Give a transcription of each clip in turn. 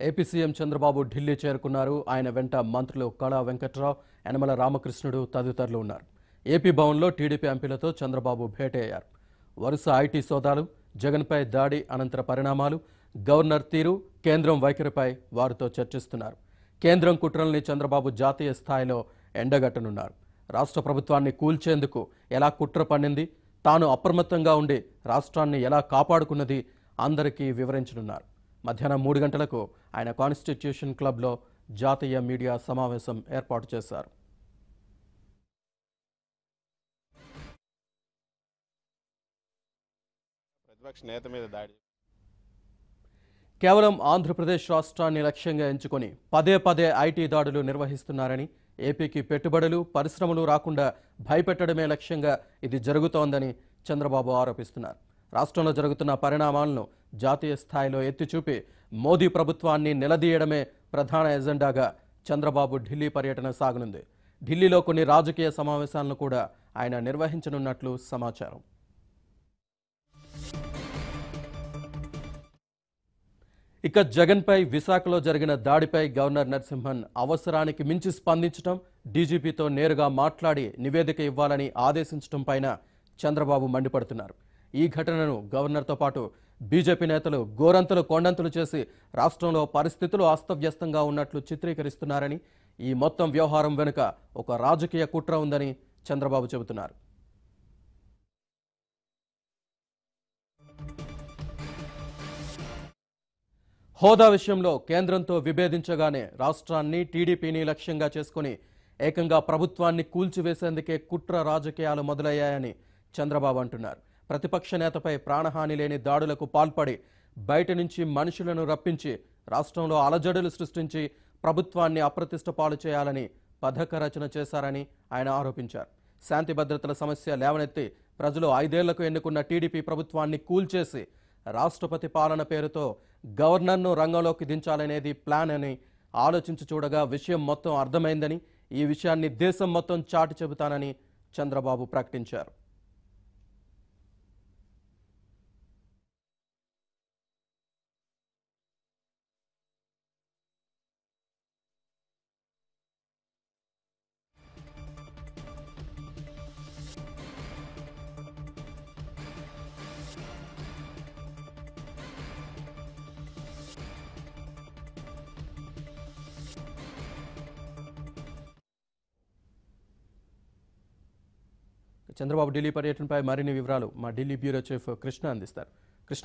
AP CM Chandrababu Delhi చేరుకున్నారు ఆయన వెంట మంత్రులు కళా వెంకట్రావు యనమల రామకృష్ణుడు తదితరులు ఉన్నారు ఏపీ భవన్లో టీడీపీ ఎంపీలతో చంద్రబాబు భేటీ అయ్యారు వరుస ఐటీ సోదాలు జగన్పై దాడి అనంతర పరిణామాలు గవర్నర్ తీరు కేంద్రం వైఖరిపై వారితో చర్చిస్తున్నారు కేంద్రం కుట్రల్ని చంద్రబాబు జాతీయ స్థాయిలో ఎండగట్టనున్నారు రాష్ట్ర ప్రభుత్వాన్ని కూల్చేందుకు ఎలా కుట్ర పన్నింది తాను అప్రమత్తంగా ఉండి రాష్ట్రాన్ని ఎలా కాపాడుకున్నది అందరికీ వివరించనున్నారు మధ్యాహ్నం మూడు గంటలకు ఆయన కాన్స్టిట్యూషన్ క్లబ్లో జాతీయ మీడియా సమావేశం ఏర్పాటు చేశారు ప్రతిపక్ష నేత మీద దాడి కేవలం ఆంధ్రప్రదేశ్ రాష్ట్రాన్ని లక్ష్యంగా ఎంచుకొని పదే పదే ఐటీ దాడులు నిర్వహిస్తున్నారని ఏపీకి పెట్టుబడులు పరిశ్రమలు రాకుండా భయపెట్టడమే లక్ష్యంగా ఇది జరుగుతోందని చంద్రబాబు ఆరోపిస్తున్నారు రాష్ట్రంలో జరుగుతున్న పరిణామాలను జాతీయ స్థాయిలో ఎత్తిచూపి మోదీ ప్రభుత్వాన్ని నిలదీయడమే ప్రధాన ఎజెండాగా చంద్రబాబు ఢిల్లీ పర్యటన సాగనుంది ఢిల్లీలో కొన్ని రాజకీయ సమావేశాలను కూడా ఆయన నిర్వహించనున్నట్లు సమాచారం ఇక జగన్పై విశాఖలో జరిగిన దాడిపై గవర్నర్ నరసింహన్ అవసరానికి మించి స్పందించడం డీజీపీతో నేరుగా మాట్లాడి నివేదిక ఇవ్వాలని ఆదేశించడం పైన చంద్రబాబు మండిపడుతున్నారు ఈ ఘటనను గవర్నర్తో పాటు బీజేపీ నేతలు గోరంతలు కొండంతలు చేసి రాష్ట్రంలో పరిస్థితులు అస్తవ్యస్తంగా ఉన్నట్లు చిత్రీకరిస్తున్నారని ఈ మొత్తం వ్యవహారం వెనుక ఒక రాజకీయ కుట్ర ఉందని చంద్రబాబు చెబుతున్నారు హోదా విషయంలో కేంద్రంతో విభేదించగానే రాష్ట్రాన్ని టీడీపీని లక్ష్యంగా చేసుకుని ఏకంగా ప్రభుత్వాన్ని కూల్చివేసేందుకే కుట్ర రాజకీయాలు మొదలయ్యాయని చంద్రబాబు అంటున్నారు ప్రతిపక్ష నేతపై ప్రాణహాని లేని దాడులకు పాల్పడి బయట నుంచి మనుషులను రప్పించి రాష్ట్రంలో అలజడులు సృష్టించి ప్రభుత్వాన్ని అప్రతిష్ట పాలు చేయాలని పథక రచన చేశారని ఆయన ఆరోపించారు శాంతి భద్రతల సమస్య లేవనెత్తి ప్రజలు ఐదేళ్లకు ఎన్నుకున్న టీడీపీ ప్రభుత్వాన్ని కూల్చేసి రాష్ట్రపతి పాలన పేరుతో గవర్నర్ను రంగంలోకి దించాలనేది ప్లాన్ అని ఆలోచించి చూడగా విషయం మొత్తం అర్థమైందని ఈ విషయాన్ని దేశం మొత్తం చాటి చెబుతానని చంద్రబాబు ప్రకటించారు చంద్రబాబు ఢిల్లీ పర్యటనపై మరిన్ని వివరాలు మా ఢిల్లీ బ్యూరో చీఫ్ కృష్ణ అందిస్తారు కృష్ణ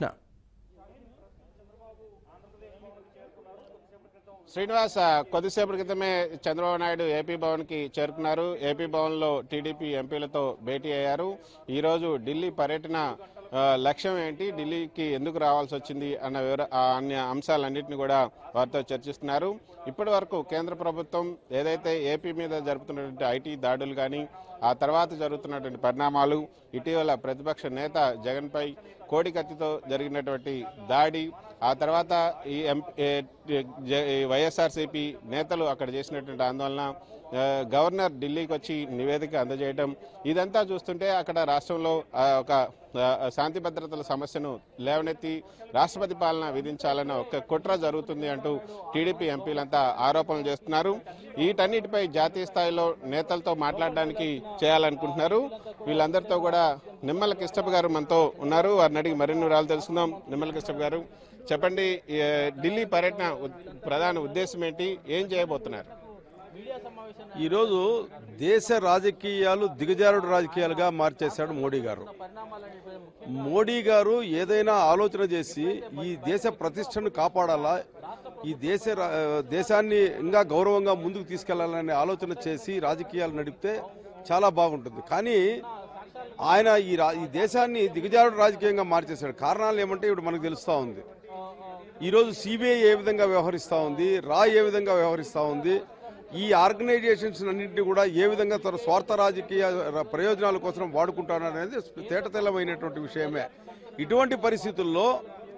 శ్రీనివాస్ ఆ, కొద్దిసేపటి క్రితమే చంద్రబాబు నాయుడు ఏపీ భవన్ కి చేరుకున్నారు ఏపీ భవన్ లో టీడీపీ ఎంపీలతో భేటీ అయ్యారు ఈ రోజు ఢిల్లీ పర్యటన ఆ, లక్ష్యం ఏంటి ఢిల్లీకి ఎందుకు రావాల్సి వచ్చింది అన్న వివర ఆ అన్ని అంశాలన్నింటినీ కూడా వారితో చర్చిస్తున్నారు ఇప్పటి వరకు కేంద్ర ప్రభుత్వం ఏదైతే ఏపీ మీద జరుపుతున్నటువంటి ఐటీ దాడులు కానీ ఆ తర్వాత జరుగుతున్నటువంటి పరిణామాలు ఇటీవల ప్రతిపక్ష నేత జగన్పై కోడి కత్తితో జరిగినటువంటి దాడి ఆ తర్వాత ఈ ఎం ఏ- జ- ఈ వైఎస్ఆర్సీపీ నేతలు అక్కడ చేసినటువంటి ఆందోళన ఆ, గవర్నర్ ఢిల్లీకి వచ్చి నివేదిక అందజేయడం ఇదంతా చూస్తుంటే అక్కడ రాష్ట్రంలో ఆ, ఒక ఆ, శాంతి భద్రతల సమస్యను లేవనెత్తి రాష్ట్రపతి పాలన విధించాలన్న ఒక కుట్ర జరుగుతుంది అంటూ టీడీపీ ఎంపీలంతా ఆరోపణలు చేస్తున్నారు వీటన్నిటిపై జాతీయ స్థాయిలో నేతలతో మాట్లాడడానికి చేయాలనుకుంటున్నారు వీళ్ళందరితో కూడా నిమ్మల కిష్టప్ గారు మనతో ఉన్నారు వారిని అడిగి మరిన్ని వివరాలు తెలుసుకుందాం నిమ్మల కిష్టప్ గారు చెప్పండి ఈ, ఢిల్లీ పర్యటన ఉద్- ప్రధాన ఉద్దేశం ఏంటి ఏం చేయబోతున్నారు ఈరోజు దేశ రాజకీయాలు దిగజారుడు రాజకీయాలుగా మార్చేశాడు మోడీ గారు మోడీ గారు ఏదైనా ఆలోచన చేసి ఈ దేశ ప్రతిష్టను కాపాడాలా ఈ దేశ రా- దేశాన్ని ఇంకా గౌరవంగా ముందుకు తీసుకెళ్లాలనే ఆలోచన చేసి రాజకీయాలు నడిపితే చాలా బాగుంటుంది కానీ ఆయన ఈ రా ఈ దేశాన్ని దిగజారుడు రాజకీయంగా మార్చేశాడు కారణాలు ఏమంటే ఇప్పుడు మనకు తెలుస్తూ ఉంది ఈరోజు సిబిఐ ఏ విధంగా వ్యవహరిస్తూ ఉంది రా ఏ విధంగా వ్యవహరిస్తూ ఉంది ఈ ఆర్గనైజేషన్స్ అన్నింటినీ కూడా ఏ విధంగా తన స్వార్థ రాజకీయ ర- ప్రయోజనాల కోసం వాడుకుంటున్నారు అనేది తేటతెల్లమైనటువంటి విషయమే ఇటువంటి పరిస్థితుల్లో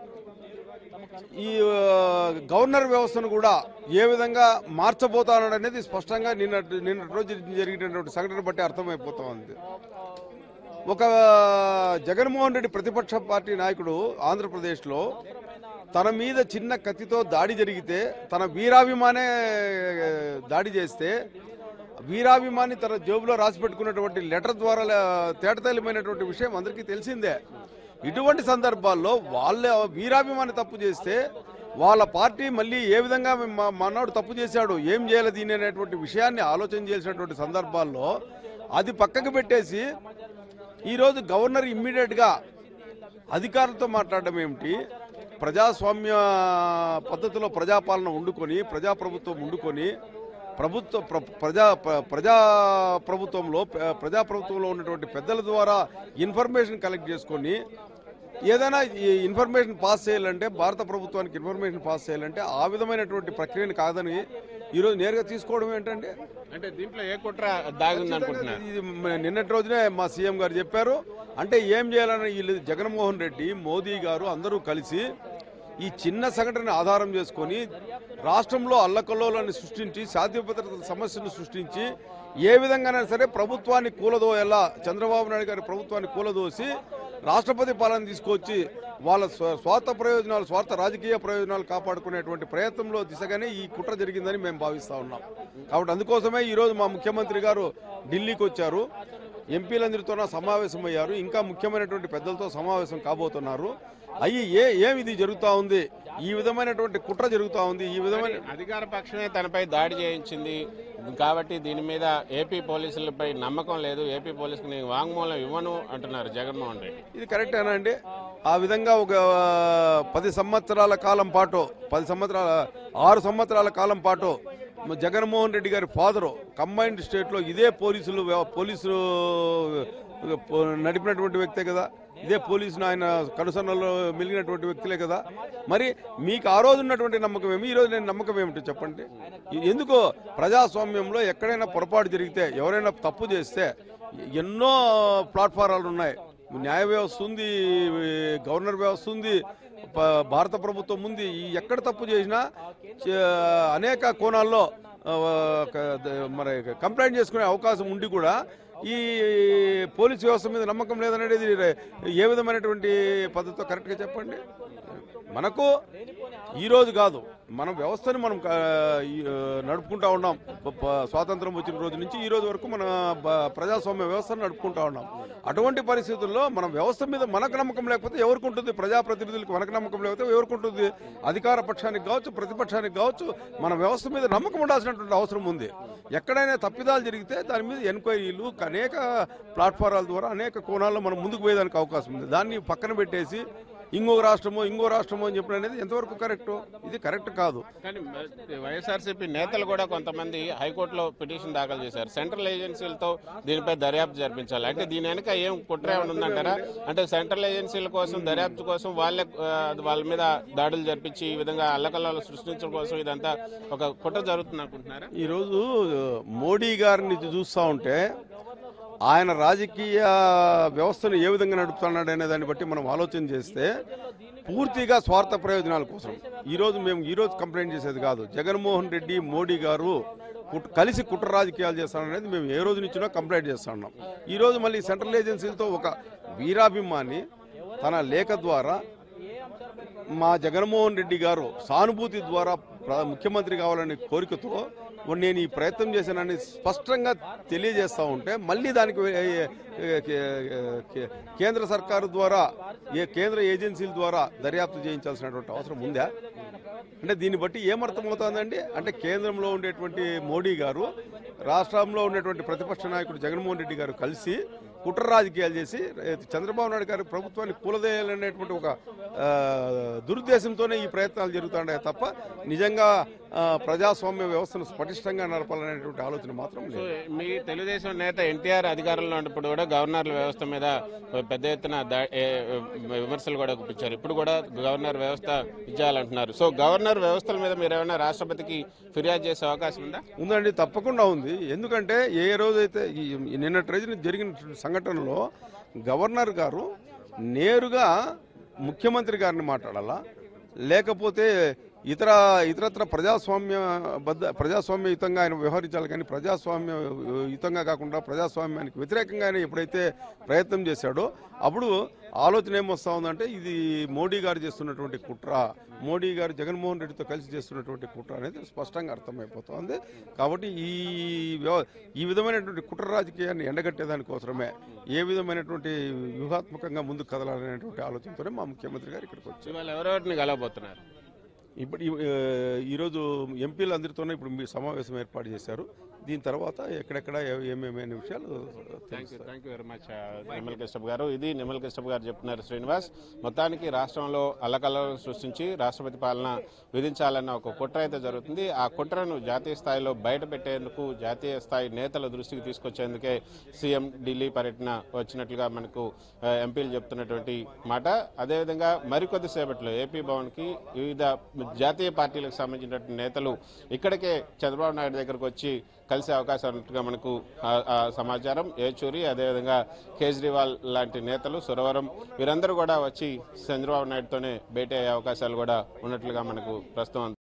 ఈ ఆ, గవర్నర్ వ్యవస్థను కూడా ఏ విధంగా మార్చబోతానడు అనేది స్పష్టంగా నిన్న నిన్నటి రోజు జరిగినటువంటి సంఘటన బట్టి అర్థమైపోతా ఉంది ఒక జగన్మోహన్ రెడ్డి ప్రతిపక్ష పార్టీ నాయకుడు ఆంధ్రప్రదేశ్లో తన మీద చిన్న కత్తితో దాడి జరిగితే తన వీరాభిమానే దాడి చేస్తే వీరాభిమాని తన జేబులో రాసి పెట్టుకున్నటువంటి లెటర్ ద్వారా లే- తేటతెల్లమైనటువంటి విషయం అందరికీ తెలిసిందే ఇటువంటి సందర్భాల్లో వాళ్ళ వీరాభిమాని తప్పు చేస్తే వాళ్ళ పార్టీ మళ్ళీ ఏ విధంగా మా- మనోడు తప్పు చేశాడు ఏం చేయాలి దీని అనేటువంటి విషయాన్ని ఆలోచన చేసినటువంటి సందర్భాల్లో అది పక్కకు పెట్టేసి ఈరోజు గవర్నర్ ఇమ్మీడియట్గా అధికారులతో మాట్లాడడం ఏమిటి ప్రజాస్వామ్య పద్ధతిలో ప్రజాపాలన వండుకొని ప్రజాప్రభుత్వం వండుకొని ప్రభుత్వ ప్ర- ప్రజా ప్ర- ప్రజా ప్రభుత్వంలో ప్ర- ప్రజా ప్రభుత్వంలో ఉన్నటువంటి పెద్దల ద్వారా ఇన్ఫర్మేషన్ కలెక్ట్ చేసుకొని ఏదైనా ఈ ఇన్ఫర్మేషన్ పాస్ చేయాలంటే భారత ప్రభుత్వానికి ఇన్ఫర్మేషన్ పాస్ చేయాలంటే ఆ విధమైనటువంటి ప్రక్రియను కాదని ఈరోజు నేరుగా తీసుకోవడం ఏంటంటే అంటే దీంట్లో ఏ కుట్ర దాగి ఉంది అనుకుంటున్నారు ఇది మ- నిన్నటి రోజునే మా సీఎం గారు చెప్పారు అంటే ఏం చేయాలని వీళ్ళు జగన్మోహన్ రెడ్డి మోదీ గారు అందరూ కలిసి ఈ చిన్న సంఘటన ఆధారం చేసుకొని రాష్ట్రంలో అల్లకల్లోలాన్ని సృష్టించి శాంతి భద్రతల సమస్యను సృష్టించి ఏ విధంగానైనా సరే ప్రభుత్వాన్ని కూలదోయేలా చంద్రబాబు నాయుడు గారి ప్రభుత్వాన్ని కూలదోసి రాష్ట్రపతి పాలన తీసుకొచ్చి వాళ్ళ స్వ- స్వార్థ ప్రయోజనాలు స్వార్థ రాజకీయ ప్రయోజనాలు కాపాడుకునేటువంటి ప్రయత్నంలో దిశగానే ఈ కుట్ర జరిగిందని మేము భావిస్తా ఉన్నాం కాబట్టి అందుకోసమే ఈరోజు మా ముఖ్యమంత్రి గారు ఢిల్లీకి వచ్చారు ఎంపీలందరితో సమావేశం అయ్యారు ఇంకా ముఖ్యమైనటువంటి పెద్దలతో సమావేశం కాబోతున్నారు అయ్యి ఏ ఏమి ఇది జరుగుతూ ఉంది ఈ విధమైనటువంటి కుట్ర జరుగుతూ ఉంది ఈ విధమైన అధికార పక్షమే తనపై దాడి చేయించింది కాబట్టి దీని మీద ఏపీ పోలీసులపై నమ్మకం లేదు ఏపీ పోలీసులకు నేను వాంగ్మూలం ఇవ్వను అంటున్నారు జగన్మోహన్ రెడ్డి ఇది కరెక్టేనా అండి ఆ విధంగా ఒక పది సంవత్సరాల కాలం పాటు పది సంవత్సరాల ఆరు సంవత్సరాల కాలం పాటు జగన్మోహన్ రెడ్డి గారి ఫాదరు కంబైన్డ్ స్టేట్లో ఇదే పోలీసులు వ్యవ- పోలీసులు పో- నడిపినటువంటి వ్యక్తే కదా ఇదే పోలీసును ఆయన కనుసన్నలో మిలిగినటువంటి వ్యక్తులే కదా మరి మీకు ఆ రోజు ఉన్నటువంటి నమ్మకం ఏమి ఈ రోజు నేను నమ్మకం ఏమిటో చెప్పండి ఎ- ఎందుకో ప్రజాస్వామ్యంలో ఎక్కడైనా పొరపాటు జరిగితే ఎవరైనా తప్పు చేస్తే ఎన్నో ప్లాట్ఫారాలు ఉన్నాయి న్యాయ వ్యవస్థ ఉంది గవర్నర్ వ్యవస్థ ఉంది ప- భారత ప్రభుత్వం ఉంది ఈ ఎక్కడ తప్పు చేసినా చే- అనేక కోణాల్లో ఆ, క- ద- మరి కంప్లైంట్ చేసుకునే అవకాశం ఉండి కూడా ఈ పోలీస్ వ్యవస్థ మీద నమ్మకం లేదనేది ఏ విధమైనటువంటి పద్ధతితో కరెక్ట్గా చెప్పండి మనకు ఈ రోజు కాదు మన వ్యవస్థని మనం ఆ, ఈ, ఆ, నడుపుకుంటా ఉన్నాం ప- ప- స్వాతంత్రం వచ్చిన రోజు నుంచి ఈ రోజు వరకు మన బ- ప్రజాస్వామ్య వ్యవస్థను నడుపుకుంటా ఉన్నాం అటువంటి పరిస్థితుల్లో మన వ్యవస్థ మీద మనకు నమ్మకం లేకపోతే ఎవరికి ఉంటుంది ప్రజాప్రతినిధులకు మనకు నమ్మకం లేకపోతే ఎవరికి ఉంటుంది అధికార పక్షానికి కావచ్చు ప్రతిపక్షానికి కావచ్చు మన వ్యవస్థ మీద నమ్మకం ఉండాల్సినటువంటి అవసరం ఉంది ఎక్కడైనా తప్పిదాలు జరిగితే దాని మీద ఎంక్వైరీలు అనేక ప్లాట్ఫారాల ద్వారా అనేక కోణాల్లో మనం ముందుకు పోయేదానికి అవకాశం ఉంది దాన్ని పక్కన పెట్టేసి ఇంకో రాష్ట్రమో ఇంకో రాష్ట్రమో అని చెప్పడం అనేది ఎంతవరకు కరెక్ట్ ఇది కరెక్ట్ కాదు కానీ వైఎస్ఆర్సీపీ నేతలు కూడా కొంతమంది హైకోర్టులో పిటిషన్ దాఖలు చేశారు సెంట్రల్ ఏజెన్సీలతో దీనిపై దర్యాప్తు జరిపించాలి అంటే దీని వెనుక ఏం కుట్ర ఏమైనా ఉందంటారా అంటే సెంట్రల్ ఏజెన్సీల కోసం దర్యాప్తు కోసం వాళ్ళే ఆ, వాళ్ళ మీద దాడులు జరిపించి ఈ విధంగా అల్లకల్లాలు సృష్టించడం కోసం ఇదంతా ఒక కుట్ర జరుగుతుంది అనుకుంటున్నారా ఈరోజు మోడీ గారిని చూస్తూ ఉంటే ఆయన రాజకీయ వ్యవస్థను ఏ విధంగా నడుపుతున్నాడు అనే దాన్ని బట్టి మనం ఆలోచన చేస్తే పూర్తిగా స్వార్థ ప్రయోజనాల కోసం ఈరోజు మేము ఈరోజు కంప్లైంట్ చేసేది కాదు జగన్మోహన్ రెడ్డి మోడీ గారు కుట్- కలిసి కుట్ర రాజకీయాలు చేస్తారనేది మేము ఏ రోజు నుంచినో కంప్లైంట్ చేస్తా ఉన్నాం ఈరోజు మళ్ళీ సెంట్రల్ ఏజెన్సీలతో ఒక వీరాభిమాని తన లేఖ ద్వారా మా జగన్మోహన్ రెడ్డి గారు సానుభూతి ద్వారా ప్ర- ముఖ్యమంత్రి కావాలనే కోరికతో నేను ఈ ప్రయత్నం చేశానని స్పష్టంగా తెలియజేస్తా ఉంటే మళ్ళీ దానికి ఏ- ఏ- ఏ- కే- కేంద్ర సర్కారు ద్వారా ఏ కేంద్ర ఏజెన్సీల ద్వారా దర్యాప్తు చేయించాల్సినటువంటి అవసరం ఉందా అంటే దీన్ని బట్టి ఏమర్థమవుతోందండి అంటే కేంద్రంలో ఉండేటువంటి మోడీ గారు రాష్ట్రంలో ఉండేటువంటి ప్రతిపక్ష నాయకుడు జగన్మోహన్ రెడ్డి గారు కలిసి కుట్ర రాజకీయాలు చేసి ఏ, చంద్రబాబు నాయుడు గారి ప్రభుత్వాన్ని కూలదేయాలనేటువంటి ఒక ఆ, దురుద్దేశంతోనే ఈ ప్రయత్నాలు జరుగుతున్నాయి తప్ప నిజంగా ఆ, ప్రజాస్వామ్య వ్యవస్థను పటిష్టంగా నడపాలనేటువంటి ఆలోచన మాత్రం సో లేదు మీ తెలుగుదేశం నేత ఎన్టీఆర్ అధికారంలో ఉన్నప్పుడు కూడా గవర్నర్ వ్యవస్థ మీద పెద్ద ఎత్తున దా- ఏ- విమర్శలు కూడా గుప్పించారు ఇప్పుడు కూడా గవర్నర్ వ్యవస్థ ఇచ్చేయాలంటున్నారు సో గవర్నర్ వ్యవస్థల మీద మీరు ఏమైనా రాష్ట్రపతికి ఫిర్యాదు చేసే అవకాశం ఉందా ఉందండి తప్పకుండా ఉంది ఎందుకంటే ఏ రోజైతే ఈ ఈ నిన్నటి రోజున జరిగిన సంఘటనలో గవర్నర్ గారు నేరుగా ముఖ్యమంత్రి గారిని మాట్లాడాలా లేకపోతే ఇతర ఇతరత్ర ప్రజాస్వామ్య బద్ద ప్రజాస్వామ్యయుతంగా ఆయన వ్యవహరించాలి కానీ ప్రజాస్వామ్య యుతంగా కాకుండా ప్రజాస్వామ్యానికి వ్యతిరేకంగా ఆయన ఎప్పుడైతే ప్రయత్నం చేశాడో అప్పుడు ఆలోచన ఏమొస్తా ఉందంటే ఇది మోడీ గారు చేస్తున్నటువంటి కుట్ర మోడీ గారు జగన్మోహన్ రెడ్డితో కలిసి చేస్తున్నటువంటి కుట్ర అనేది స్పష్టంగా అర్థమైపోతుంది కాబట్టి ఈ వ్యవ- ఈ విధమైనటువంటి కుట్ర రాజకీయాన్ని ఎండగట్టేదానికోసమే ఏ విధమైనటువంటి వ్యూహాత్మకంగా ముందుకు కదలాలనేటువంటి ఆలోచనతోనే మా ముఖ్యమంత్రి గారు ఇక్కడికి వచ్చారు ఇవాళ ఎవరెవరిని కలవబోతున్నారు ఇప్పుడు ఈ- ఆ, ఈరోజు ఎంపీలందరితోనే ఇప్పుడు మీ సమావేశం ఏర్పాటు చేశారు దీని తర్వాత ఎక్కడెక్కడ ఏ- ఏమేమి అనే విషయాలు థ్యాంక్ యూ తెలుస్తాయి thank you very much Nimmala Krishna గారు ఇది నిమ్మల కృష్ణ గారు చెప్తున్నారు శ్రీనివాస్ మొత్తానికి రాష్ట్రంలో అల్లకల్లను సృష్టించి రాష్ట్రపతి పాలన విధించాలన్న ఒక కుట్ర అయితే జరుగుతుంది ఆ కుట్రను జాతీయ స్థాయిలో బయట పెట్టేందుకు జాతీయ స్థాయి నేతల దృష్టికి తీసుకొచ్చేందుకే సీఎం ఢిల్లీ పర్యటన వచ్చినట్లుగా మనకు ఆ, ఎంపీలు చెప్తున్నటువంటి మాట అదేవిధంగా మరికొద్ది సేపట్లో ఏపీ భవన్కి వివిధ జాతీయ పార్టీలకు సంబంధించినటువంటి నేతలు ఇక్కడికే చంద్రబాబు నాయుడు దగ్గరకు వచ్చి కలిసే అవకాశం ఉన్నట్టుగా మనకు ఆ, ఆ సమాచారం ఏచూరి అదేవిధంగా కేజ్రీవాల్ లాంటి నేతలు సురవరం వీరందరూ కూడా వచ్చి చంద్రబాబు నాయుడుతోనే భేటీ అయ్యే అవకాశాలు కూడా ఉన్నట్లుగా మనకు ప్రస్తుతం